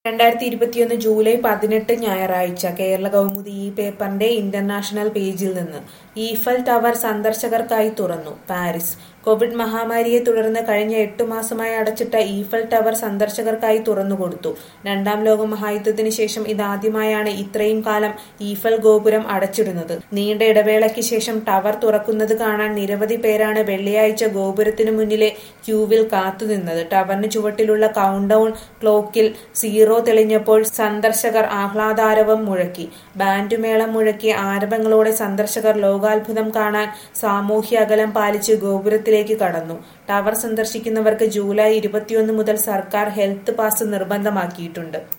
രണ്ടായിരത്തി ഇരുപത്തിയൊന്ന് ജൂലൈ പതിനെട്ട് ഞായറാഴ്ച കേരള കൗമുദി ഈ പേപ്പറിന്റെ ഇന്റർനാഷണൽ പേജിൽ നിന്ന് ഈഫൽ ടവർ സന്ദർശകർക്കായി തുറന്നു പാരീസ് കോവിഡ് മഹാമാരിയെ തുടർന്ന് കഴിഞ്ഞ എട്ടു മാസമായി അടച്ചിട്ട ഈഫൽ ടവർ സന്ദർശകർക്കായി തുറന്നുകൊടുത്തു രണ്ടാം ലോക മഹായുദ്ധത്തിന് ശേഷം ഇതാദ്യമായാണ് ഇത്രയും കാലം ഈഫൽ ഗോപുരം അടച്ചിടുന്നത് നീണ്ട ഇടവേളയ്ക്ക് ശേഷം ടവർ തുറക്കുന്നത് കാണാൻ നിരവധി പേരാണ് വെള്ളിയാഴ്ച ഗോപുരത്തിനു മുന്നിലെ ക്യൂവിൽ കാത്തുനിന്നത് ടവറിന് ചുവട്ടിലുള്ള കൗണ്ട് ഡൌൺ ക്ലോക്കിൽ സീറോ തെളിഞ്ഞപ്പോൾ സന്ദർശകർ ആഹ്ലാദാരവം മുഴക്കി ബാൻഡുമേളം മുഴക്കിയ ആരവങ്ങളോടെ സന്ദർശകർ ലോകാത്ഭുതം കാണാൻ സാമൂഹ്യ അകലം പാലിച്ച് ഗോപുരത്തിലേക്ക് കടന്നു ടവർ സന്ദർശിക്കുന്നവർക്ക് ജൂലൈ ഇരുപത്തിയൊന്ന് മുതൽ സർക്കാർ ഹെൽത്ത് പാസ് നിർബന്ധമാക്കിയിട്ടുണ്ട്